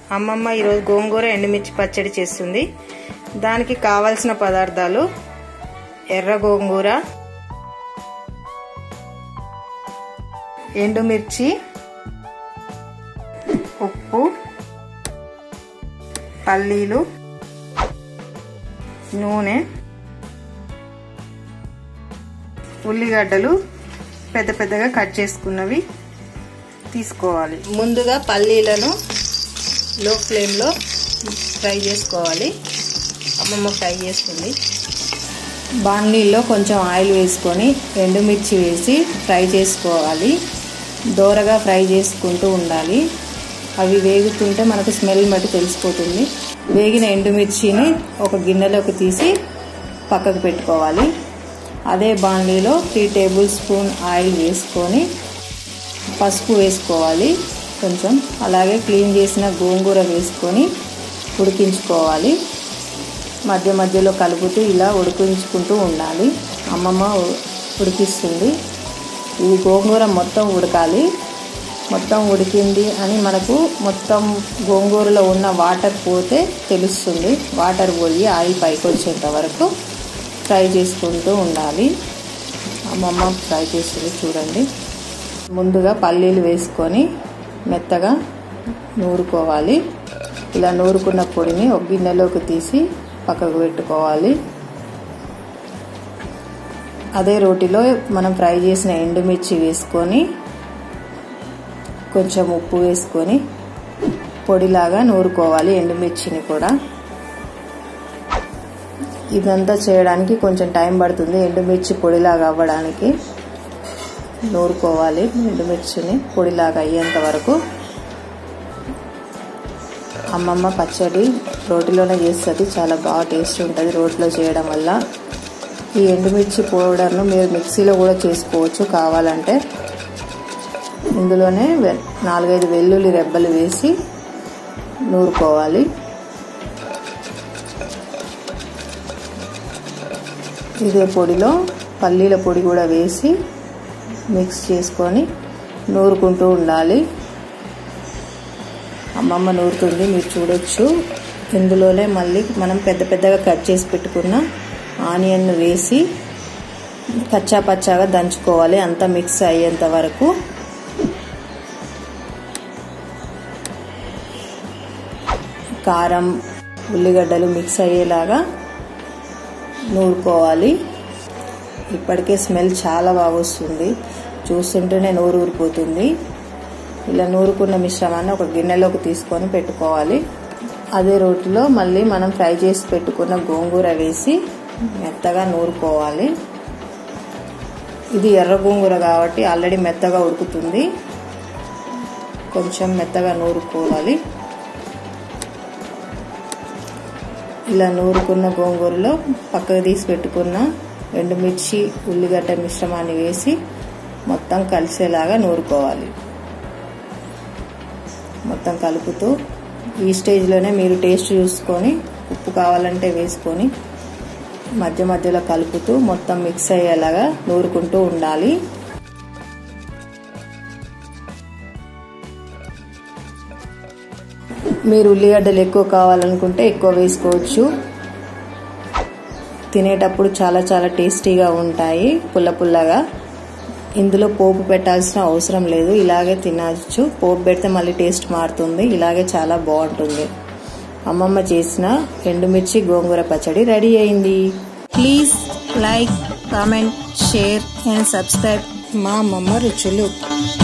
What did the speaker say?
అమ్మమ్మ ఈరోజు గోంగూర ఎండుమిర్చి పచ్చడి చేస్తుంది దానికి కావలసిన పదార్థాలు ఎర్ర గోంగూర ఎండుమిర్చి ఉప్పు పల్లీలు నూనె ఉల్లిగడ్డలు పెద్ద పెద్దగా కట్ చేసుకున్నవి తీసుకోవాలి ముందుగా పల్లీలను లో ఫ్లేమ్లో ఫ్రై చేసుకోవాలి అమ్మమ్మ ఫ్రై చేస్తుంది బాండీల్లో కొంచెం ఆయిల్ వేసుకొని ఎండుమిర్చి వేసి ఫ్రై చేసుకోవాలి దోరగా ఫ్రై చేసుకుంటూ ఉండాలి అవి వేగుతుంటే మనకు స్మెల్ బట్టి తెలిసిపోతుంది వేగిన ఎండుమిర్చిని ఒక గిన్నెలోకి తీసి పక్కకు పెట్టుకోవాలి అదే బాండీలో త్రీ టేబుల్ స్పూన్ ఆయిల్ వేసుకొని పసుపు వేసుకోవాలి కొంచెం అలాగే క్లీన్ చేసిన గోంగూర వేసుకొని ఉడికించుకోవాలి మధ్య మధ్యలో కలుపుతూ ఇలా ఉడికించుకుంటూ ఉండాలి అమ్మమ్మ ఉడికిస్తుంది ఇది గోంగూర మొత్తం ఉడకాలి మొత్తం ఉడికింది అని మనకు మొత్తం గోంగూరలో ఉన్న వాటర్ పోతే తెలుస్తుంది వాటర్ పోయి ఆయిల్ పైకి వచ్చేంత వరకు ఫ్రై చేసుకుంటూ ఉండాలి అమ్మమ్మ ఫ్రై చేస్తుంది చూడండి ముందుగా పల్లీలు వేసుకొని మెత్తగా నూరుకోవాలి ఇలా నూరుకున్న పొడిని ఒక గిన్నెలోకి తీసి పక్కకు పెట్టుకోవాలి అదే రోటిలో మనం ఫ్రై చేసిన ఎండుమిర్చి వేసుకొని కొంచెం ఉప్పు వేసుకొని పొడిలాగా నూరుకోవాలి ఎండుమిర్చిని కూడా ఇదంతా చేయడానికి కొంచెం టైం పడుతుంది ఎండుమిర్చి పొడిలాగా అవ్వడానికి నూరుకోవాలి ఎండుమిర్చిని పొడిలాగా అయ్యేంత వరకు అమ్మమ్మ పచ్చడి రోటిలోనే చేస్తుంది చాలా బాగా టేస్ట్ ఉంటుంది రోటిలో చేయడం వల్ల ఈ ఎండుమిర్చి పౌడర్ను మీరు మిక్సీలో కూడా చేసుకోవచ్చు కావాలంటే ఇందులోనే నాలుగైదు వెల్లుల్లి రెబ్బలు వేసి నూరుకోవాలి ఇదే పొడిలో పల్లీల పొడి కూడా వేసి మిక్స్ చేసుకొని నూరుకుంటూ ఉండాలి అమ్మమ్మ నూరుతుంది మీరు చూడొచ్చు ఇందులోనే మళ్ళీ మనం పెద్ద పెద్దగా కట్ చేసి పెట్టుకున్న ఆనియన్ వేసి కచ్చా పచ్చాగా దంచుకోవాలి అంతా మిక్స్ అయ్యేంత వరకు కారం ఉల్లిగడ్డలు మిక్స్ అయ్యేలాగా నూరుకోవాలి ఇప్పటికే స్మెల్ చాలా బాగా వస్తుంది చూస్తుంటేనే నూరు ఊరిపోతుంది ఇలా నూరుకున్న మిశ్రమాన్ని ఒక గిన్నెలోకి తీసుకొని పెట్టుకోవాలి అదే రోటిలో మళ్ళీ మనం ఫ్రై చేసి పెట్టుకున్న గోంగూర వేసి మెత్తగా నూరుకోవాలి ఇది ఎర్ర గోంగూర కాబట్టి ఆల్రెడీ మెత్తగా ఉడుకుతుంది కొంచెం మెత్తగా నూరుకోవాలి ఇలా నూరుకున్న గోంగూరలో పక్కకు తీసి పెట్టుకున్న ఎండుమిర్చి ఉల్లిగడ్డ మిశ్రమాన్ని వేసి మొత్తం కలిసేలాగా నూరుకోవాలి మొత్తం కలుపుతూ ఈ స్టేజ్లోనే మీరు టేస్ట్ చూసుకొని ఉప్పు కావాలంటే వేసుకొని మధ్య మధ్యలో కలుపుతూ మొత్తం మిక్స్ అయ్యేలాగా నూరుకుంటూ ఉండాలి మీరు ఉల్లిగడ్డలు ఎక్కువ కావాలనుకుంటే ఎక్కువ వేసుకోవచ్చు తినేటప్పుడు చాలా చాలా టేస్టీగా ఉంటాయి పుల్ల పుల్లగా ఇందులో పోపు పెట్టాల్సిన అవసరం లేదు ఇలాగే తినచ్చు పోపు పెడితే మళ్ళీ టేస్ట్ మారుతుంది ఇలాగే చాలా బాగుంటుంది అమ్మమ్మ చేసిన ఎండుమిర్చి గోంగూర పచ్చడి రెడీ అయింది please like comment share and subscribe మా అమ్మమ్మ రుచులు